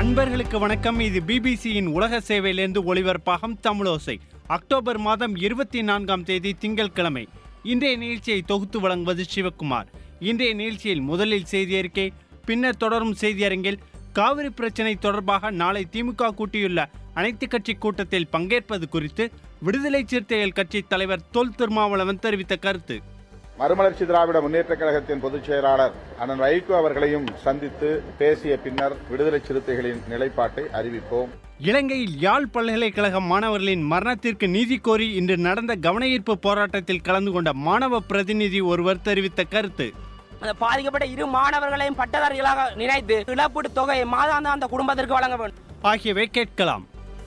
அன்பர்களுக்கு வணக்கம் இது பிபிசியின் உலக சேவையிலிருந்து ஒளிபரப்பாகும் தமிழோசை அக்டோபர் மாதம் இருபத்தி நான்காம் தேதி திங்கட்கிழமை இன்றைய நிகழ்ச்சியை தொகுத்து வழங்குவது சிவக்குமார் இன்றைய நிகழ்ச்சியில் முதலில் செய்தி அறிக்கை பின்னர் தொடரும் செய்தியரங்கில் காவிரி பிரச்சினை தொடர்பாக நாளை திமுக கூட்டியுள்ள அனைத்து கட்சி கூட்டத்தில் பங்கேற்பது குறித்து விடுதலை சிறுத்தைகள் கட்சி தலைவர் தொல் திருமாவளவன் தெரிவித்த கருத்து மறுமலர்ச்சி திராவிட முன்னேற்றக் கழகத்தின் பொதுச் செயலாளர் அண்ணன் வைகோ அவர்களையும் சந்தித்து பேசிய பின்னர் விடுதலை சிறுத்தைகளின் நிலைப்பாட்டை அறிவிப்போம் இலங்கையில் யாழ் பல்கலைக்கழக மாணவர்களின் மரணத்திற்கு நீதி கோரி இன்று நடந்த கவனஈர்ப்பு போராட்டத்தில் கலந்து கொண்ட மாணவ பிரதிநிதி ஒருவர் தெரிவித்த கருத்து அந்த பாதிக்கப்பட்ட இரு மாணவர்களையும் பட்டதாரிகளாக நினைத்து இழப்பீட்டு தொகையை மாதாந்தம் அந்த குடும்பத்திற்கு வழங்க வேண்டும் ஆகியவை கேட்கலாம்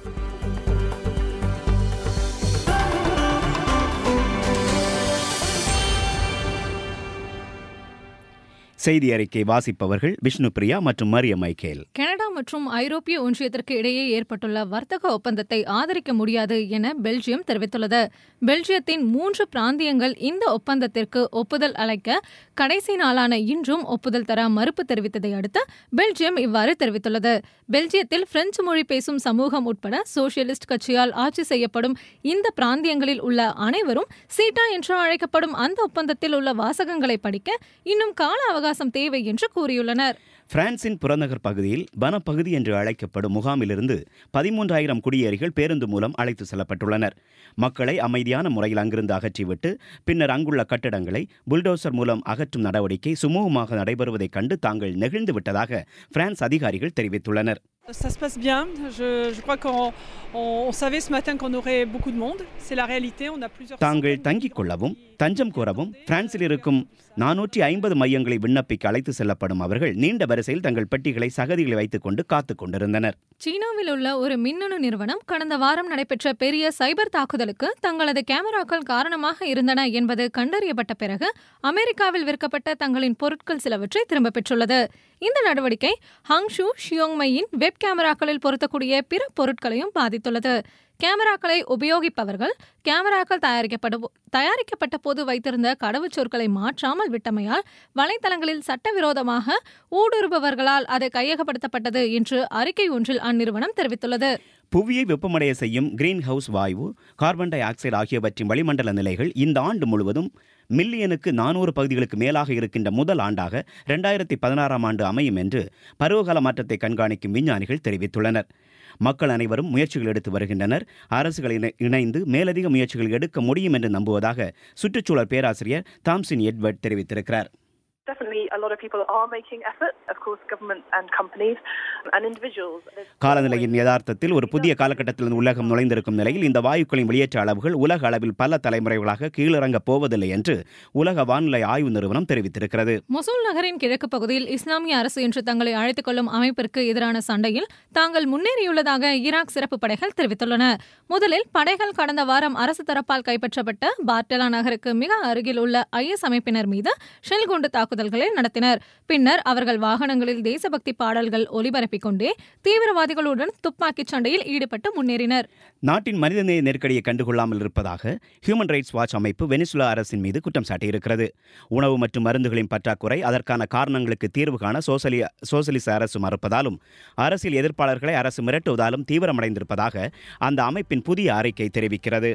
செய்தி அறிக்கை வாசிப்பவர்கள் விஷ்ணுபிரியா மற்றும் மரிய மைக்கேல் கனடா மற்றும் ஐரோப்பிய ஒன்றியத்திற்கு இடையே ஏற்பட்டுள்ள வர்த்தக ஒப்பந்தத்தை ஆதரிக்க முடியாது என பெல்ஜியம் தெரிவித்துள்ளது பெல்ஜியத்தின் மூன்று பிராந்தியங்கள் இந்த ஒப்பந்தத்திற்கு ஒப்புதல் அளிக்க கடைசி நாளான இன்றும் ஒப்புதல் தர மறுப்பு தெரிவித்ததை அடுத்து பெல்ஜியம் இவ்வாறு தெரிவித்துள்ளது பெல்ஜியத்தில் பிரெஞ்சு மொழி பேசும் சமூகம் உட்பட சோசியலிஸ்ட் கட்சியால் ஆட்சி செய்யப்படும் இந்த பிராந்தியங்களில் உள்ள அனைவரும் சீட்டா என்று அழைக்கப்படும் அந்த ஒப்பந்தத்தில் உள்ள வாசகங்களை படிக்க இன்னும் கால அவகாசம் தேவை என்று கூறியுள்ளனர் பிரான்சின் புறநகர் பகுதியில் வனப்பகுதி என்று அழைக்கப்படும் முகாமிலிருந்து பதிமூன்றாயிரம் குடியேறிகள் பேருந்து மூலம் அழைத்து செல்லப்பட்டுள்ளனர் மக்களை அமைதியான முறையில் அங்கிருந்து அகற்றிவிட்டு பின்னர் அங்குள்ள கட்டடங்களை புல்டோசர் மூலம் அகற்றும் நடவடிக்கை சுமூகமாக நடைபெறுவதைக் கண்டு தாங்கள் நெகிழ்ந்து விட்டதாக பிரான்ஸ் அதிகாரிகள் தெரிவித்துள்ளனர் Ça se passe bien. Je, je crois qu'on on, on savait ce matin qu'on aurait beaucoup de monde. C'est la réalité. On a plusieurs. தாங்கள் centaines de தங்கிக் migrants கொள்ளவும் qui- தஞ்சம் கோரவும் பிரான்சில் இருக்கும் நானூற்றி ஐம்பது மையங்களை விண்ணப்பிக்க அழைத்து செல்லப்படும் அவர்கள் நீண்ட வரிசையில் தங்கள் பெட்டிகளை சகதிகளை வைத்துக் கொண்டு காத்துக் கொண்டிருந்தனர் சீனாவில் உள்ள ஒரு மின்னணு நிறுவனம் கடந்த வாரம் நடைபெற்ற பெரிய சைபர் தாக்குதலுக்கு தங்களது கேமராக்கள் காரணமாக இருந்தன என்பது கண்டறியப்பட்ட பிறகு அமெரிக்காவில் விற்கப்பட்ட தங்களின் பொருட்கள் சிலவற்றை திரும்பப் பெற்றுள்ளது இந்த நடவடிக்கை ஹங்ஷு ஷியோங்மையின் வெப் கேமராக்களில் பொருத்தக்கூடிய பிற பொருட்களையும் பாதித்துள்ளது கேமராக்களை உபயோகிப்பவர்கள் கேமராக்கள் தயாரிக்கப்பட தயாரிக்கப்பட்ட போது வைத்திருந்த கடவுச்சொற்களை மாற்றாமல் விட்டமையால் வலைத்தளங்களில் சட்டவிரோதமாக ஊடுருபவர்களால் அது கையகப்படுத்தப்பட்டது என்று அறிக்கை ஒன்றில் அந்நிறுவனம் தெரிவித்துள்ளது புவியை வெப்பமடைய செய்யும் கிரீன் ஹவுஸ் வாயு கார்பன் டை ஆக்சைடு ஆகியவற்றின் வளிமண்டல நிலைகள் இந்த ஆண்டு முழுவதும் மில்லியனுக்கு நானூறு பகுதிகளுக்கு மேலாக இருக்கின்ற முதல் ஆண்டாக ரெண்டாயிரத்தி பதினாறாம் ஆண்டு அமையும் என்று பருவகால மாற்றத்தை கண்காணிக்கும் விஞ்ஞானிகள் தெரிவித்துள்ளனர் மக்கள் அனைவரும் முயற்சிகள் எடுத்து வருகின்றனர் அரசுகள் இணை- இணைந்து மேலதிக முயற்சிகள் எடுக்க முடியும் என்று நம்புவதாக சுற்றுச்சூழல் பேராசிரியர் தாம்சின் எட்வர்ட் தெரிவித்திருக்கிறார் Definitely, a lot of people are making effort. Of course, government and companies and individuals. There's காலநிலையின் யதார்த்தத்தில் ஒரு புதிய காலகட்டத்தில் உலகம் நுழைந்திருக்கும் நிலையில் இந்த வாயுக்களின் வெளியேற்ற அளவுகள் உலக அளவில் பல தலைமுறைகளாக கீழிறங்கப் போவதில்லை என்று உலக வானிலை ஆய்வு நிறுவனம் தெரிவித்திருக்கிறது மொசூல் நகரின் கிழக்கு பகுதியில் இஸ்லாமிய அரசு என்று தங்களை அழைத்துக் கொள்ளும் அமைப்பிற்கு எதிரான சண்டையில் தாங்கள் முன்னேறியுள்ளதாக ஈராக் சிறப்பு படைகள் தெரிவித்துள்ளன முதலில் படைகள் கடந்த வாரம் அரசு தரப்பால் கைப்பற்றப்பட்ட பார்டெலா நகருக்கு மிக அருகில் உள்ள ஐஎஸ் அமைப்பினர் மீது ஷெல் குண்டு தாக்குதல்களை நடத்தினர் பின்னர் அவர்கள் வாகனங்களில் தேசபக்தி பாடல்கள் ஒலிபரப்பிக் கொண்டே தீவிரவாதிகளுடன் துப்பாக்கிச் சண்டையில் ஈடுபட்டு முன்னேறினர் நாட்டின் மனிதநேய நெருக்கடியை கண்டுகொள்ளாமல் இருப்பதாக ஹியூமன் ரைட்ஸ் வாட்ச் அமைப்பு வெனிசுலா அரசின் மீது குற்றம் சாட்டியிருக்கிறது உணவு மற்றும் மருந்துகளின் பற்றாக்குறை அதற்கான காரணங்களுக்கு தீர்வு காண சோசலி சோசலிச அரசு மறுப்பதாலும் அரசியல் எதிர்ப்பாளர்களை அரசு மிரட்டுவதாலும் தீவிரமடைந்திருப்பதாக அந்த அமைப்பின் புதிய அறிக்கை தெரிவிக்கிறது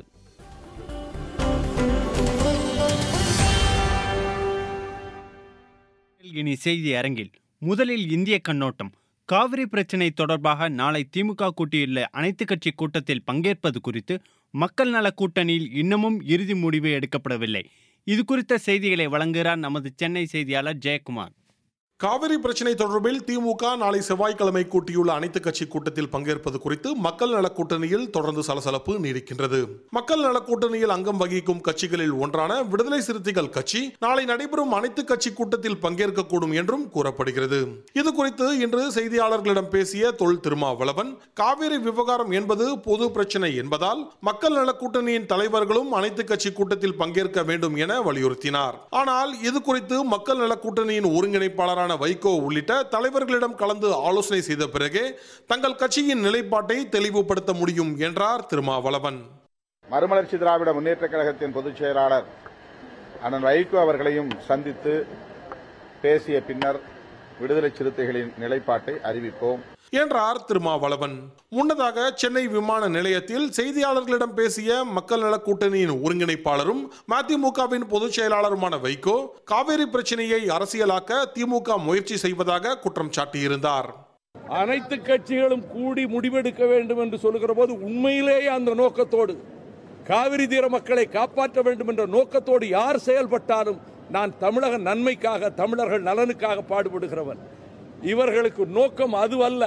இனி செய்தி அரங்கில் முதலில் இந்திய கண்ணோட்டம் காவிரி பிரச்சினை தொடர்பாக நாளை திமுக கூட்டியுள்ள அனைத்து கட்சி கூட்டத்தில் பங்கேற்பது குறித்து மக்கள் நல கூட்டணியில் இன்னமும் இறுதி முடிவு எடுக்கப்படவில்லை இது குறித்த செய்திகளை வழங்குகிறார் நமது சென்னை செய்தியாளர் ஜெயக்குமார் காவிரி பிரச்சினை தொடர்பில் திமுக நாளை செவ்வாய்க்கிழமை கூட்டியுள்ள அனைத்து கட்சி கூட்டத்தில் பங்கேற்பது குறித்து மக்கள் நலக் கூட்டணியில் தொடர்ந்து சலசலப்பு நீடிக்கின்றது மக்கள் நலக் கூட்டணியில் அங்கம் வகிக்கும் கட்சிகளில் ஒன்றான விடுதலை சிறுத்தைகள் கட்சி நாளை நடைபெறும் அனைத்து கட்சி கூட்டத்தில் பங்கேற்கக்கூடும் என்றும் கூறப்படுகிறது இது குறித்து இன்று செய்தியாளர்களிடம் பேசிய தொல் திருமாவளவன் காவிரி விவகாரம் என்பது பொது பிரச்சினை என்பதால் மக்கள் நலக் கூட்டணியின் தலைவர்களும் அனைத்து கட்சி கூட்டத்தில் பங்கேற்க வேண்டும் என வலியுறுத்தினார் ஆனால் இது குறித்து மக்கள் நலக் கூட்டணியின் ஒருங்கிணைப்பாளரான வைகோ உள்ளிட்ட தலைவர்களிடம் கலந்து ஆலோசனை செய்த பிறகே தங்கள் கட்சியின் நிலைப்பாட்டை தெளிவுபடுத்த முடியும் என்றார் திருமாவளவன் மறுமலர்ச்சி திராவிட முன்னேற்றக் கழகத்தின் பொதுச் செயலாளர் அண்ணன் வைகோ அவர்களையும் சந்தித்து பேசிய பின்னர் விடுதலை சிறுத்தைகளின் நிலைப்பாட்டை அறிவிப்போம் என்றார் திருமாவளவன் முன்னதாக சென்னை விமான நிலையத்தில் செய்தியாளர்களிடம் பேசிய மக்கள் நல கூட்டணியின் ஒருங்கிணைப்பாளரும் மதிமுகவின் பொதுச் செயலாளருமான வைகோ காவிரி பிரச்சனையை அரசியலாக்க திமுக முயற்சி செய்வதாக குற்றம் சாட்டியிருந்தார் அனைத்து கட்சிகளும் கூடி முடிவெடுக்க வேண்டும் என்று சொல்லுகிற போது உண்மையிலேயே அந்த நோக்கத்தோடு காவிரி தீர மக்களை காப்பாற்ற வேண்டும் என்ற நோக்கத்தோடு யார் செயல்பட்டாலும் நான் தமிழக நன்மைக்காக தமிழர்கள் நலனுக்காக பாடுபடுகிறவன் இவர்களுக்கு நோக்கம் அதுவல்ல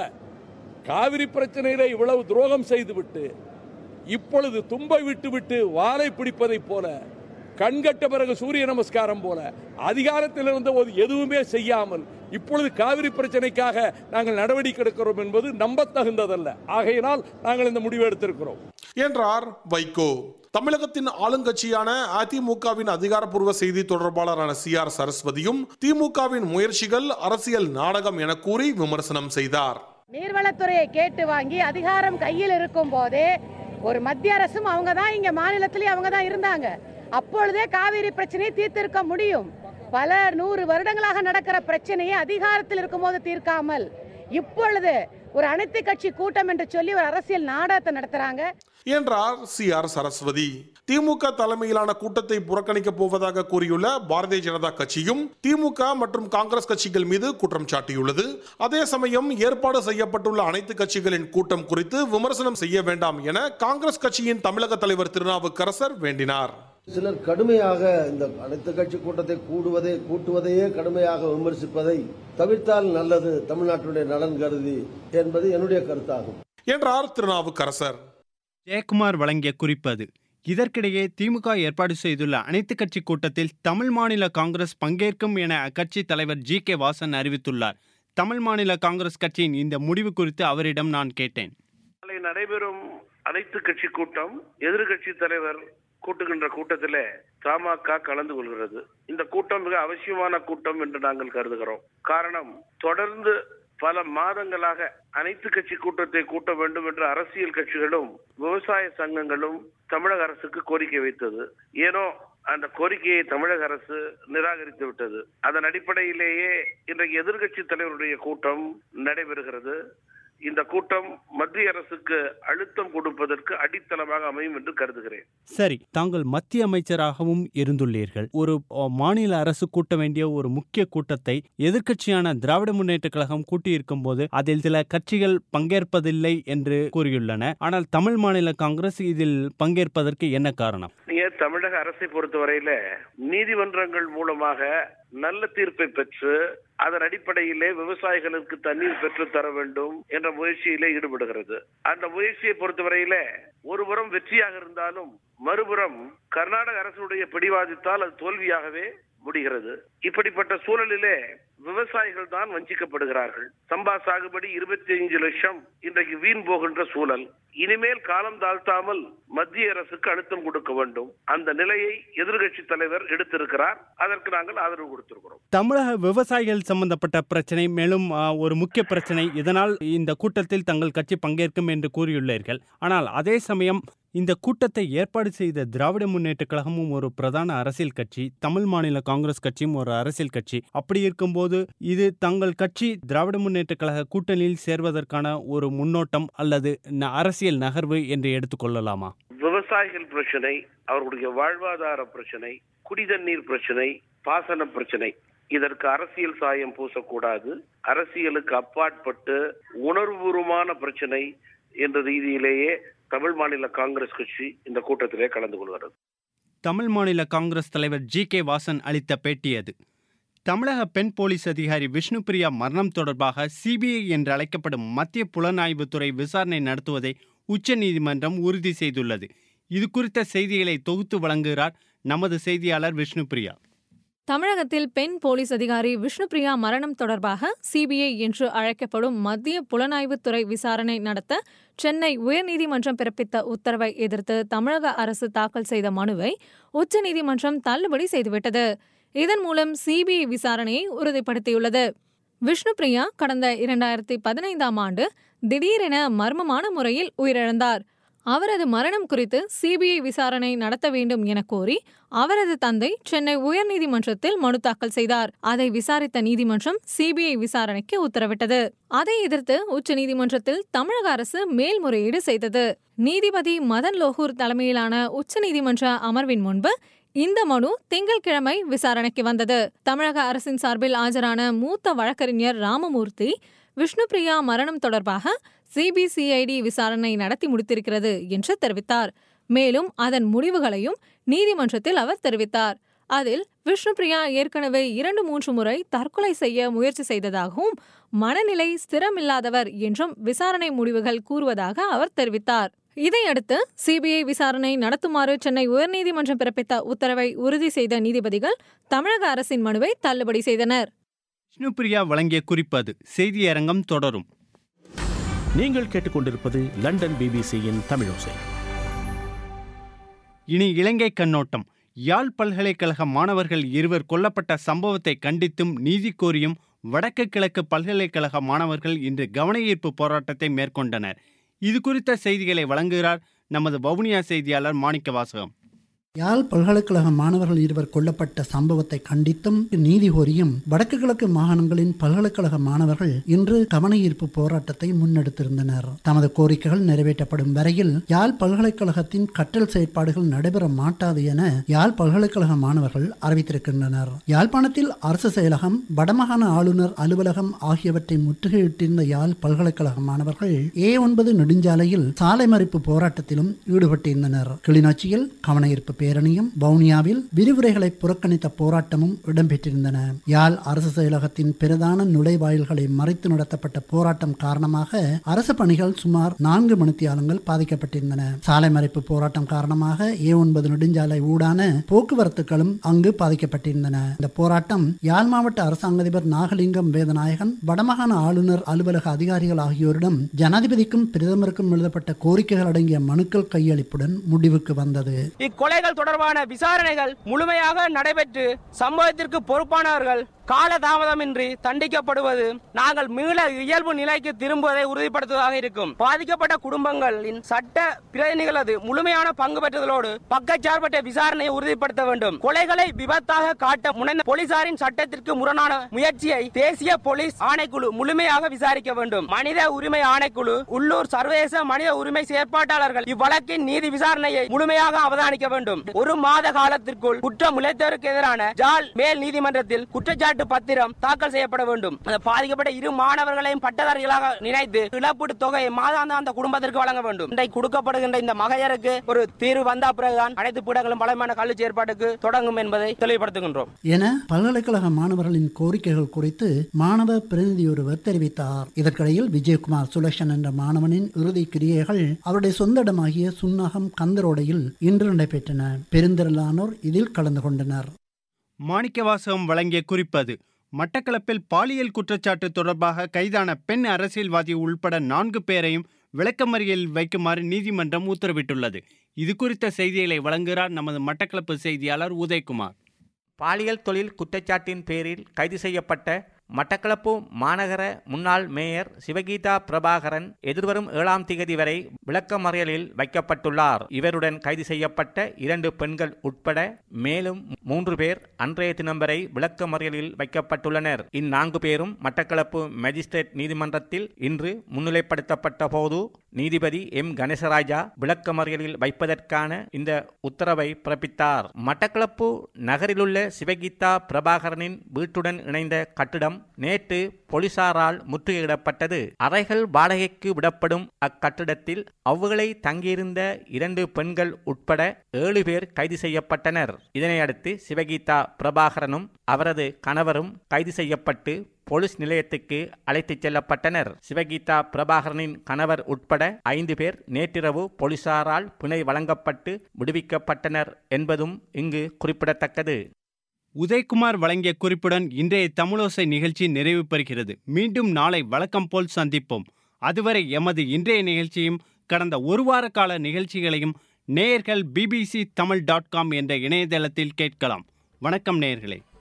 காவிரி பிரச்சனையிலே இவ்வளவு துரோகம் செய்துவிட்டு இப்பொழுது தும்பை விட்டுவிட்டு வாளை பிடிப்பதைப் போல கண்கட்ட பிறகு சூரிய நமஸ்காரம் போல அதிகாரத்தில் இருந்த போது எதுவுமே செய்யாமல் இப்பொழுது காவிரி பிரச்சனைக்காக நாங்கள் நடவடிக்கை எடுக்கிறோம் என்பது நம்பத்தகுந்ததல்ல ஆகையினால் நாங்கள் இந்த முடிவு எடுத்திருக்கிறோம் என்றார் வைகோ தமிழகத்தின் ஆளுங்கட்சியான அதிமுகவின் அதிகாரப்பூர்வ செய்தி தொடர்பாளரான சி ஆர் சரஸ்வதியும் திமுகவின் முயற்சிகள் அரசியல் நாடகம் என கூறி விமர்சனம் செய்தார் நீர்வளத்துறையை கேட்டு வாங்கி அதிகாரம் கையில் இருக்கும் போதே ஒரு மத்திய அரசும் அவங்க தான் இங்க மாநிலத்திலேயே அவங்க தான் இருந்தாங்க அப்பொழுதே காவிரி பிரச்சனையை தீர்த்திருக்க முடியும் பல நூறு வருடங்களாக நடக்கிற பிரச்சனையை அதிகாரத்தில் இருக்கும்போது தீர்க்காமல் இப்பொழுது ஒரு அனைத்து கட்சி கூட்டம் என்று சொல்லி ஒரு அரசியல் நாடகத்தை நடத்துறாங்க என்றார் சி ஆர் சரஸ்வதி திமுக தலைமையிலான கூட்டத்தை புறக்கணிக்கப் போவதாக கூறியுள்ள பாரதிய ஜனதா கட்சியும் திமுக மற்றும் காங்கிரஸ் கட்சிகள் மீது குற்றம் சாட்டியுள்ளது அதே சமயம் ஏற்பாடு செய்யப்பட்டுள்ள அனைத்து கட்சிகளின் கூட்டம் குறித்து விமர்சனம் செய்ய வேண்டாம் என காங்கிரஸ் கட்சியின் தமிழக தலைவர் திருநாவுக்கரசர் வேண்டினார் சிலர் கடுமையாக இந்த அனைத்து கட்சி கூட்டத்தை கூடுவதை கூட்டுவதையே கடுமையாக விமர்சிப்பதை தவிர்த்தால் நல்லது தமிழ்நாட்டுடைய நலன் கருதி என்பது என்னுடைய கருத்தாகும் என்றார் திருநாவுக்கரசர் ஜெயக்குமார் வழங்கிய குறிப்பது இதற்கிடையே திமுக ஏற்பாடு செய்துள்ள அனைத்து கட்சி கூட்டத்தில் தமிழ் மாநில காங்கிரஸ் பங்கேற்கும் என அக்கட்சி தலைவர் ஜி கே வாசன் அறிவித்துள்ளார் தமிழ் மாநில காங்கிரஸ் கட்சியின் இந்த முடிவு குறித்து அவரிடம் நான் கேட்டேன் நாளை நடைபெறும் அனைத்து கட்சி கூட்டம் எதிர்கட்சி தலைவர் கூட்டுகின்ற கூட்டத்தில் தமாக கலந்து கொள்கிறது இந்த கூட்டம் மிக அவசியமான கூட்டம் என்று நாங்கள் கருதுகிறோம் காரணம் தொடர்ந்து பல மாதங்களாக அனைத்து கட்சி கூட்டத்தை கூட்ட வேண்டும் என்று அரசியல் கட்சிகளும் விவசாய சங்கங்களும் தமிழக அரசுக்கு கோரிக்கை வைத்தது ஏனோ அந்த கோரிக்கையை தமிழக அரசு நிராகரித்து விட்டது அதன் அடிப்படையிலேயே இன்றைக்கு எதிர்கட்சி தலைவருடைய கூட்டம் நடைபெறுகிறது இந்த கூட்டம் மத்திய அரசுக்கு அழுத்தம் கொடுப்பதற்கு அடித்தளமாக அமையும் என்று கருதுகிறேன் சரி தாங்கள் மத்திய அமைச்சராகவும் இருந்துள்ளீர்கள் ஒரு அ, மாநில அரசு கூட்ட வேண்டிய ஒரு முக்கிய கூட்டத்தை எதிர்க்கட்சியான திராவிட முன்னேற்ற கழகம் கூட்டியிருக்கும் போது அதில் சில கட்சிகள் பங்கேற்பதில்லை என்று கூறியுள்ளன ஆனால் தமிழ் மாநில காங்கிரஸ் இதில் பங்கேற்பதற்கு என்ன காரணம் நீங்க தமிழக அரசை பொறுத்தவரையில நீதிமன்றங்கள் மூலமாக நல்ல தீர்ப்பை பெற்று அதன் அடிப்படையிலே விவசாயிகளுக்கு தண்ணீர் பெற்று தர வேண்டும் என்ற முயற்சியிலே ஈடுபடுகிறது அந்த முயற்சியை பொறுத்தவரையில ஒருபுறம் வெற்றியாக இருந்தாலும் மறுபுறம் கர்நாடக அரசுடைய பிடிவாதித்தால் அது தோல்வியாகவே முடிகிறது இப்படிப்பட்ட சூழலிலே விவசாயிகள் தான் வஞ்சிக்கப்படுகிறார்கள் சம்பா சாகுபடி இருபத்தி ஐந்து லட்சம் இன்றைக்கு வீண் போகின்ற சூழல் இனிமேல் காலம் தாழ்த்தாமல் மத்திய அரசுக்கு அழுத்தம் கொடுக்க வேண்டும் அந்த நிலையை எதிர்கட்சி தலைவர் எடுத்திருக்கிறார் அதற்கு நாங்கள் ஆதரவு கொடுத்திருக்கிறோம் தமிழக விவசாயிகள் சம்பந்தப்பட்ட பிரச்சனை மேலும் ஆ, ஒரு முக்கிய பிரச்சனை இதனால் இந்த கூட்டத்தில் தங்கள் கட்சி பங்கேற்கும் என்று கூறியுள்ளீர்கள் ஆனால் அதே சமயம் இந்த கூட்டத்தை ஏற்பாடு செய்த திராவிட முன்னேற்ற கழகமும் ஒரு பிரதான அரசியல் கட்சி தமிழ் மாநில காங்கிரஸ் கட்சியும் ஒரு அரசியல் கட்சி அப்படி இருக்கும்போது இது தங்கள் கட்சி திராவிட முன்னேற்ற கழக கூட்டணியில் சேர்வதற்கான ஒரு முன்னோட்டம் அல்லது ந- அரசியல் நகர்வு என்று எடுத்துக்கொள்ளலாமா விவசாயிகள் பிரச்சனை அவர்களுடைய வாழ்வாதார பிரச்சனை குடிதண்ணீர் பிரச்சனை பாசன பிரச்சனை இதற்கு அரசியல் சாயம் பூசக்கூடாது அரசியலுக்கு அப்பாற்பட்டு உணர்வுபூர்வமான பிரச்சனை என்ற ரீதியிலேயே தமிழ் மாநில காங்கிரஸ் கட்சி இந்த கூட்டத்திலே கலந்து கொள்கிறது தமிழ் மாநில காங்கிரஸ் தலைவர் ஜி கே வாசன் அளித்த பேட்டி அது தமிழக பெண் போலீஸ் அதிகாரி விஷ்ணுபிரியா மரணம் தொடர்பாக சிபிஐ என்று அழைக்கப்படும் மத்திய புலனாய்வுத்துறை விசாரணை நடத்துவதை உச்சநீதிமன்றம் உறுதி செய்துள்ளது இது குறித்த செய்திகளை தொகுத்து வழங்குகிறார் நமது செய்தியாளர் விஷ்ணுபிரியா தமிழகத்தில் பெண் போலீஸ் அதிகாரி விஷ்ணுபிரியா மரணம் தொடர்பாக சிபிஐ என்று அழைக்கப்படும் மத்திய புலனாய்வுத்துறை விசாரணை நடத்த சென்னை உயர்நீதிமன்றம் பிறப்பித்த உத்தரவை எதிர்த்து தமிழக அரசு தாக்கல் செய்த மனுவை உச்சநீதிமன்றம் தள்ளுபடி செய்துவிட்டது இதன் மூலம் சிபிஐ விசாரணையை உறுதிப்படுத்தியுள்ளது விஷ்ணுபிரியா கடந்த இரண்டாயிரத்தி பதினைந்தாம் ஆண்டு திடீரென மர்மமான முறையில் உயிரிழந்தார் அவரது மரணம் குறித்து சிபிஐ விசாரணை நடத்த வேண்டும் என கோரி அவரது தந்தை சென்னை உயர்நீதிமன்றத்தில் மனு தாக்கல் செய்தார் அதை விசாரித்த நீதிமன்றம் சிபிஐ விசாரணைக்கு உத்தரவிட்டது அதை எதிர்த்து உச்சநீதிமன்றத்தில் தமிழக அரசு மேல்முறையீடு செய்தது நீதிபதி மதன் லோகூர் தலைமையிலான உச்சநீதிமன்ற அமர்வின் முன்பு இந்த மனு திங்கட்கிழமை விசாரணைக்கு வந்தது தமிழக அரசின் சார்பில் ஆஜரான மூத்த வழக்கறிஞர் ராமமூர்த்தி விஷ்ணுபிரியா மரணம் தொடர்பாக சிபிசிஐடி விசாரணை நடத்தி முடித்திருக்கிறது என்று தெரிவித்தார் மேலும் அதன் முடிவுகளையும் நீதிமன்றத்தில் அவர் தெரிவித்தார் அதில் விஷ்ணுபிரியா ஏற்கனவே இரண்டு மூன்று முறை தற்கொலை செய்ய முயற்சி செய்ததாகவும் மனநிலை ஸ்திரமில்லாதவர் என்றும் விசாரணை முடிவுகள் கூறுவதாக அவர் தெரிவித்தார் இதையடுத்து சிபிஐ விசாரணை நடத்துமாறு சென்னை உயர்நீதிமன்றம் பிறப்பித்த உத்தரவை உறுதி செய்த நீதிபதிகள் தமிழக அரசின் மனுவை தள்ளுபடி செய்தனர் விஷ்ணுபிரியா வழங்கிய குறிப்பது செய்தியரங்கம் தொடரும் நீங்கள் கேட்டுக்கொண்டிருப்பது லண்டன் பிபிசியின் தமிழோசை இனி இலங்கை கண்ணோட்டம் யாழ் பல்கலைக்கழக மாணவர்கள் இருவர் கொல்லப்பட்ட சம்பவத்தை கண்டித்தும் நீதி கோரியும் வடக்கு கிழக்கு பல்கலைக்கழக மாணவர்கள் இன்று கவனஈர்ப்பு போராட்டத்தை மேற்கொண்டனர் இது குறித்த செய்திகளை வழங்குகிறார் நமது வவுனியா செய்தியாளர் மாணிக்க வாசகம் யாழ் பல்கலைக்கழக மாணவர்கள் இருவர் கொல்லப்பட்ட சம்பவத்தை கண்டித்தும் நீதி கோரியும் வடக்கு கிழக்கு மாகாணங்களின் பல்கலைக்கழக மாணவர்கள் இன்று கவனஈர்ப்பு போராட்டத்தை முன்னெடுத்திருந்தனர் தமது கோரிக்கைகள் நிறைவேற்றப்படும் வரையில் யாழ் பல்கலைக்கழகத்தின் கற்றல் செயற்பாடுகள் நடைபெற மாட்டாது என யாழ் பல்கலைக்கழக மாணவர்கள் அறிவித்திருக்கின்றனர் யாழ்ப்பாணத்தில் அரசு செயலகம் வடமாகாண ஆளுநர் அலுவலகம் ஆகியவற்றை முற்றுகையிட்டிருந்த யாழ் பல்கலைக்கழக மாணவர்கள் ஏ ஒன்பது நெடுஞ்சாலையில் சாலை மறிப்பு போராட்டத்திலும் ஈடுபட்டிருந்தனர் கிளிநொச்சியில் கவனஈர்ப்பு பேரணியும் வவுனியாவில் விரிவுரைகளை புறக்கணித்த போராட்டமும் இடம்பெற்றிருந்தன யாழ் அரசு செயலகத்தின் பிரதான நுழைவாயில்களை மறைத்து நடத்தப்பட்ட போராட்டம் காரணமாக அரசு பணிகள் சுமார் நான்கு மணித்தியாலங்கள் பாதிக்கப்பட்டிருந்தன சாலை மறைப்பு போராட்டம் காரணமாக ஏ ஒன்பது நெடுஞ்சாலை ஊடான போக்குவரத்துகளும் அங்கு பாதிக்கப்பட்டிருந்தன இந்த போராட்டம் யாழ் மாவட்ட அரசாங்க அதிபர் நாகலிங்கம் வேதநாயகன் வடமாகாண ஆளுநர் அலுவலக அதிகாரிகள் ஆகியோரிடம் ஜனாதிபதிக்கும் பிரதமருக்கும் எழுதப்பட்ட கோரிக்கைகள் அடங்கிய மனுக்கள் கையளிப்புடன் முடிவுக்கு வந்தது இக்கொலைகள் தொடர்பான விசாரணைகள் முழுமையாக நடைபெற்று சம்பவத்திற்கு பொறுப்பானவர்கள் கால தாமதமின்றி தண்டிக்கப்படுவது நாங்கள் மீள இயல்பு நிலைக்கு திரும்புவதை உறுதிப்படுத்துவதாக இருக்கும் பாதிக்கப்பட்ட குடும்பங்களின் சட்ட பிரதிநிதிகளது முழுமையான பங்கு பெற்றதோடு பக்கச்சார்பற்ற விசாரணையை உறுதிப்படுத்த வேண்டும் கொலைகளை விபத்தாக காட்ட முனைந்த போலீசாரின் சட்டத்திற்கு முரணான முயற்சியை தேசிய போலீஸ் ஆணைக்குழு முழுமையாக விசாரிக்க வேண்டும் மனித உரிமை ஆணைக்குழு உள்ளூர் சர்வதேச மனித உரிமை செயற்பாட்டாளர்கள் இவ்வழக்கின் நீதி விசாரணையை முழுமையாக அவதானிக்க வேண்டும் ஒரு மாத காலத்திற்குள் குற்றம் இழைத்தவருக்கு எதிரான ஜால் மேல் நீதிமன்றத்தில் குற்றச்சாட்டு பத்திரம் தாக்கல் செய்யப்பட வேண்டும் அந்த பாதிக்கப்பட்ட இரு மாணவர்களையும் பட்டதாரிகளாக நினைத்து இழப்பீட்டு தொகையை மாதாந்த அந்த குடும்பத்திற்கு வழங்க வேண்டும் இன்றைக்கு கொடுக்கப்படுகின்ற இந்த மகையருக்கு ஒரு தீர்வு வந்த பிறகுதான் அனைத்து பீடங்களும் பலமான கல்வி செயற்பாட்டுக்கு தொடங்கும் என்பதை தெளிவுபடுத்துகின்றோம் என பல்கலைக்கழக மாணவர்களின் கோரிக்கைகள் குறித்து மாணவ பிரதிநிதி ஒருவர் தெரிவித்தார் இதற்கிடையில் விஜயகுமார் சுலக்ஷன் என்ற மாணவனின் இறுதி கிரியைகள் அவருடைய சொந்த இடமாகிய சுன்னகம் கந்தரோடையில் இன்று நடைபெற்றன பெருந்திரளானோர் இதில் கலந்து கொண்டனர் மாணிக்கவாசகம் வழங்கிய குறிப்பது மட்டக்களப்பில் பாலியல் குற்றச்சாட்டு தொடர்பாக கைதான பெண் அரசியல்வாதி உள்பட நான்கு பேரையும் விளக்கமறியலில் வைக்குமாறு நீதிமன்றம் உத்தரவிட்டுள்ளது இது குறித்த செய்திகளை வழங்குகிறார் நமது மட்டக்களப்பு செய்தியாளர் உதயகுமார் பாலியல் தொழில் குற்றச்சாட்டின் பேரில் கைது செய்யப்பட்ட மட்டக்களப்பு மாநகர முன்னாள் மேயர் சிவகீதா பிரபாகரன் எதிர்வரும் ஏழாம் திகதி வரை விளக்கமறியலில் வைக்கப்பட்டுள்ளார் இவருடன் கைது செய்யப்பட்ட இரண்டு பெண்கள் உட்பட மேலும் மூன்று பேர் அன்றைய தினம் வரை விளக்கமறியலில் வைக்கப்பட்டுள்ளனர் இந்நான்கு பேரும் மட்டக்களப்பு மேஜிஸ்ட்ரேட் நீதிமன்றத்தில் இன்று முன்னிலைப்படுத்தப்பட்ட போது நீதிபதி எம் கணேசராஜா விளக்கமறியலில் வைப்பதற்கான இந்த உத்தரவை பிறப்பித்தார் மட்டக்களப்பு நகரிலுள்ள சிவகீதா பிரபாகரனின் வீட்டுடன் இணைந்த கட்டிடம் நேற்று போலீசாரால் முற்றுகையிடப்பட்டது அறைகள் வாடகைக்கு விடப்படும் அக்கட்டிடத்தில் அவ்வுகளை தங்கியிருந்த இரண்டு பெண்கள் உட்பட ஏழு பேர் கைது செய்யப்பட்டனர் இதனையடுத்து சிவகீதா பிரபாகரனும் அவரது கணவரும் கைது செய்யப்பட்டு போலீஸ் நிலையத்துக்கு அழைத்துச் செல்லப்பட்டனர் சிவகீதா பிரபாகரனின் கணவர் உட்பட ஐந்து பேர் நேற்றிரவு போலீசாரால் பிணை வழங்கப்பட்டு விடுவிக்கப்பட்டனர் என்பதும் இங்கு குறிப்பிடத்தக்கது உதயகுமார் வழங்கிய குறிப்புடன் இன்றைய தமிழோசை நிகழ்ச்சி நிறைவு பெறுகிறது மீண்டும் நாளை வழக்கம் போல் சந்திப்போம் அதுவரை எமது இன்றைய நிகழ்ச்சியும் கடந்த ஒரு வார கால நிகழ்ச்சிகளையும் நேயர்கள் பிபிசி தமிழ் டாட் காம் என்ற இணையதளத்தில் கேட்கலாம் வணக்கம் நேயர்களே